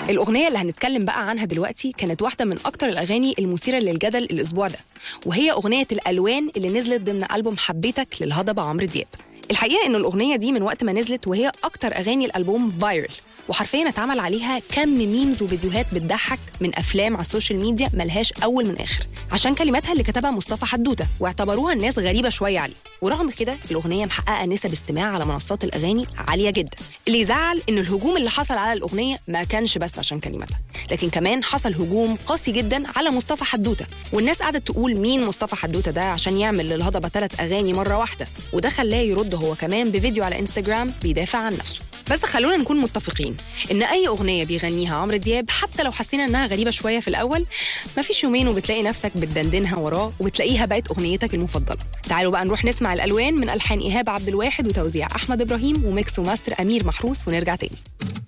الأغنية اللي هنتكلم بقى عنها دلوقتي كانت واحدة من أكتر الأغاني المثيرة للجدل الأسبوع ده وهي أغنية الألوان اللي نزلت ضمن ألبوم حبيتك للهضبة عمرو دياب الحقيقة إن الأغنية دي من وقت ما نزلت وهي أكتر أغاني الألبوم فايرل وحرفيا اتعمل عليها كم ميمز وفيديوهات بتضحك من افلام على السوشيال ميديا ملهاش اول من اخر عشان كلماتها اللي كتبها مصطفى حدوته واعتبروها الناس غريبه شويه عليه ورغم كده الاغنيه محققه نسب استماع على منصات الاغاني عاليه جدا اللي يزعل ان الهجوم اللي حصل على الاغنيه ما كانش بس عشان كلماتها لكن كمان حصل هجوم قاسي جدا على مصطفى حدوته والناس قعدت تقول مين مصطفى حدوته ده عشان يعمل للهضبه ثلاث اغاني مره واحده وده خلاه يرد هو كمان بفيديو على انستجرام بيدافع عن نفسه بس خلونا نكون متفقين ان اي اغنيه بيغنيها عمرو دياب حتى لو حسينا انها غريبه شويه في الاول مفيش يومين وبتلاقي نفسك بتدندنها وراه وبتلاقيها بقت اغنيتك المفضله تعالوا بقى نروح نسمع الالوان من الحان ايهاب عبد الواحد وتوزيع احمد ابراهيم وميكس وماستر امير محروس ونرجع تاني